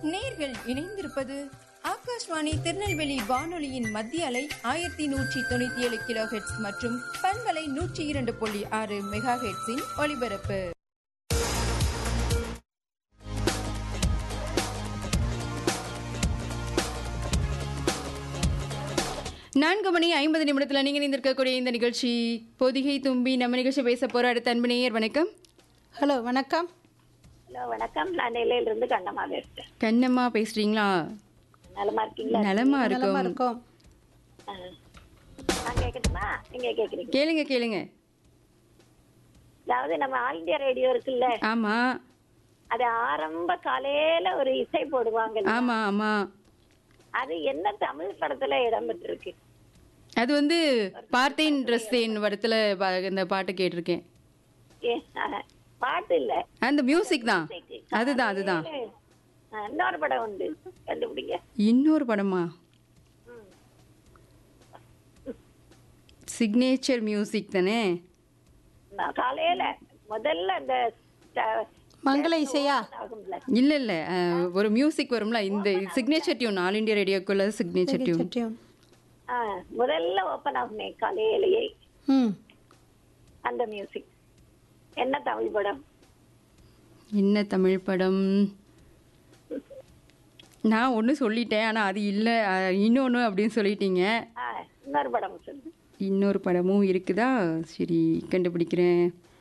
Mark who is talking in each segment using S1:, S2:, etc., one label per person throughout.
S1: நேர்கள் இணைந்திருப்பது ஆகாஷ்வாணி திருநெல்வேலி வானொலியின் மத்திய அலை ஆயிரத்தி நூற்றி தொண்ணூத்தி ஏழு கிலோ ஹெட்ஸ் மற்றும் பண்பலை நூற்றி இரண்டு புள்ளி ஆறு மெகா ஹெட்ஸின் ஒலிபரப்பு
S2: நான்கு மணி ஐம்பது நிமிடத்தில் நீங்கள் இணைந்திருக்கக்கூடிய இந்த நிகழ்ச்சி பொதிகை தும்பி நம்ம நிகழ்ச்சி பேச போகிற அடுத்த அன்பு நேயர் வணக்கம்
S3: ஹலோ வணக்கம்
S4: ஹலோ வணக்கம் நான் நெல்லையில இருந்து கண்ணம்மா பேசுறேன்
S2: கண்ணம்மா பேசுறீங்களா
S4: நலமா இருக்கீங்களா
S2: நலமா
S3: நலமா
S2: இருக்கும்
S3: இருக்கோம்
S4: ஆ. நான் கேட்கட்டுமா நீங்க கேக்குறீங்க
S2: கேளுங்க கேளுங்க
S4: அதாவது நம்ம ஆல் இந்தியா ரேடியோ இருக்குல்ல
S2: ஆமா
S4: அது ஆரம்ப காலையில ஒரு இசை போடுவாங்க
S2: ஆமா ஆமா
S4: அது என்ன தமிழ் படத்துல இடம்பெற்றிருக்கு
S2: அது வந்து பார்த்தேன் ட்ரெஸ்தேன் படத்துல ப- இந்த பாட்டு கேட்டிருக்கேன்
S4: ஏ, ஆ, பாட்டு இல்ல
S2: அந்த மியூசிக் தான் அதுதான் அதுதான்
S4: ஆ, இன்னொரு படம் உண்டு கண்டுபிடிங்க
S2: இன்னொரு படமா சிக்னேச்சர் மியூசிக் தானே
S4: நான் காலையில முதல்ல அந்த ட-
S3: மங்கள இசையா
S4: ஆகும்ல
S2: இல்ல இல்ல அஹ், ஒரு மியூசிக் வரும்ல இந்த சிக்னேச்சர் டியூன் ஆல் இந்தியா ரேடியோக்குள்ள சிக்னேச்சர் டியூன்
S3: சத்தியம்
S4: ஆ, முதல்ல ஓபன் ஆகுமே காலையிலேயே
S3: ம்
S4: அந்த மியூசிக் என்ன தமிழ் படம்
S2: என்ன தமிழ் படம் நான் ஒன்று சொல்லிட்டேன் ஆனால் அது இல்லை இன்னொன்று அப்படின்னு சொல்லிட்டீங்க
S4: ஆ, இன்னொரு படம் சொல்லு
S2: இன்னொரு படமும் இருக்குதா சரி கண்டுபிடிக்கிறேன்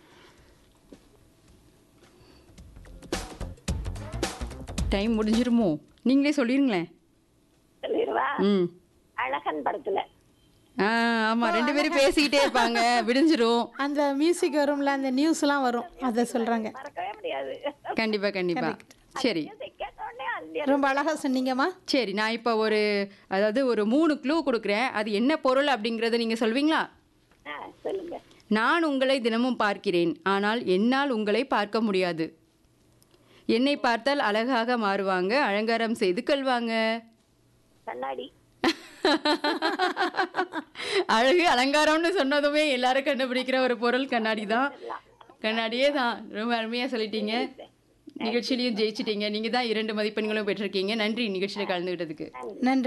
S2: டைம் முடிஞ்சிருமோ நீங்களே சொல்லிருங்களேன்
S4: சொல்லிடுவா
S2: ம்
S4: அழகன் படத்துல
S2: ஆ ஆமாம் ரெண்டு பேரும் பேசிக்கிட்டே இருப்பாங்க விடிஞ்சிரும்
S3: அந்த மியூசிக் வரும்ல அந்த நியூஸ்லாம் வரும் அதை சொல்றாங்க
S4: மறக்கவே முடியாது
S2: கண்டிப்பாக கண்டிப்பாக சரி
S4: கேட்ட உடனே அந்த
S3: ரொம்ப அழகா சொன்னீங்கம்மா
S2: சரி நான் இப்போ ஒரு அதாவது ஒரு மூணு க்ளூ கொடுக்குறேன் அது என்ன பொருள் அப்படிங்கிறத நீங்கள் சொல்வீங்களா
S4: ஆ, சொல்லுங்க
S2: நான் உங்களை தினமும் பார்க்கிறேன் ஆனால் என்னால் உங்களை பார்க்க முடியாது என்னை பார்த்தால் அழகாக மாறுவாங்க அலங்காரம் செய்து கொள்வாங்க
S4: கண்ணாடி
S2: அழகு அலங்காரம்னு சொன்னதுமே எல்லாரும் கண்டுபிடிக்கிற ஒரு பொருள் கண்ணாடி தான் கண்ணாடியே தான் ரொம்ப அருமையாக சொல்லிட்டீங்க நிகழ்ச்சியிலையும் ஜெயிச்சிட்டீங்க நீங்கள் தான் இரண்டு மதிப்பெண்களும் பெற்றிருக்கீங்க நன்றி நிகழ்ச்சியில் கலந்துக்கிட்டதுக்கு
S3: நன்றி